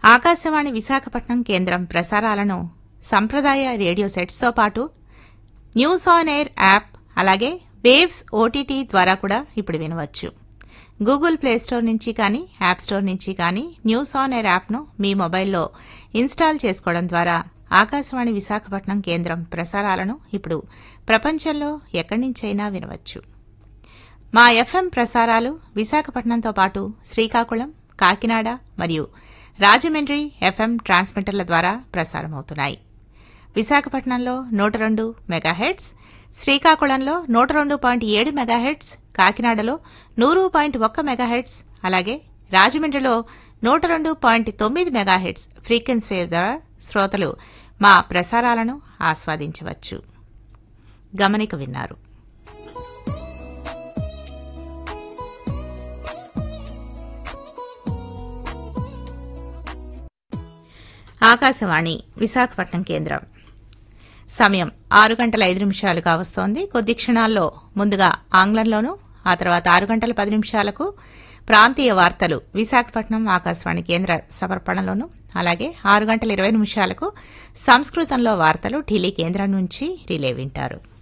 ఆకాశవాణి విశాఖపట్నం కేంద్రం ప్రసారాలను సంప్రదాయ రేడియో సెట్స్తో పాటు న్యూస్ ఆన్ ఎయిర్ యాప్ అలాగే వేవ్స్ ఓటీటీ ద్వారా కూడా ఇప్పుడు వినవచ్చు గూగుల్ ప్లే స్టోర్ నుంచి కానీ యాప్ స్టోర్ నుంచి కానీ న్యూస్ ఆన్ ఎయిర్ యాప్ను మీ మొబైల్లో ఇన్స్టాల్ చేసుకోవడం ద్వారా ఆకాశవాణి విశాఖపట్నం కేంద్రం ప్రసారాలను ఇప్పుడు ప్రపంచంలో ఎక్కడి నుంచైనా వినవచ్చు మా ఎఫ్ఎం ప్రసారాలు విశాఖపట్నంతో పాటు శ్రీకాకుళం కాకినాడ మరియు రాజమండ్రి ఎఫ్ఎం ట్రాన్స్మిటర్ల ద్వారా ప్రసారమవుతున్నాయి విశాఖపట్నంలో నూట రెండు మెగాహెట్స్ శ్రీకాకుళంలో నూట రెండు పాయింట్ ఏడు మెగాహెట్స్ కాకినాడలో నూరు పాయింట్ ఒక్క మెగాహెట్స్ అలాగే రాజమండ్రిలో నూట రెండు పాయింట్ తొమ్మిది మెగాహెట్స్ ఫ్రీక్వెన్సీ ద్వారా శ్రోతలు మా ప్రసారాలను ఆస్వాదించవచ్చు గమనిక విన్నారు ఆకాశవాణి విశాఖపట్నం కేంద్రం సమయం ఆరు గంటల ఐదు నిమిషాలుగా వస్తోంది కొద్ది క్షణాల్లో ముందుగా ఆంగ్లంలోనూ ఆ తర్వాత ఆరు గంటల పది నిమిషాలకు ప్రాంతీయ వార్తలు విశాఖపట్నం ఆకాశవాణి కేంద్ర సమర్పణలోను అలాగే ఆరు గంటల ఇరవై నిమిషాలకు సంస్కృతంలో వార్తలు ఢిల్లీ కేంద్రం నుంచి రిలే వింటారు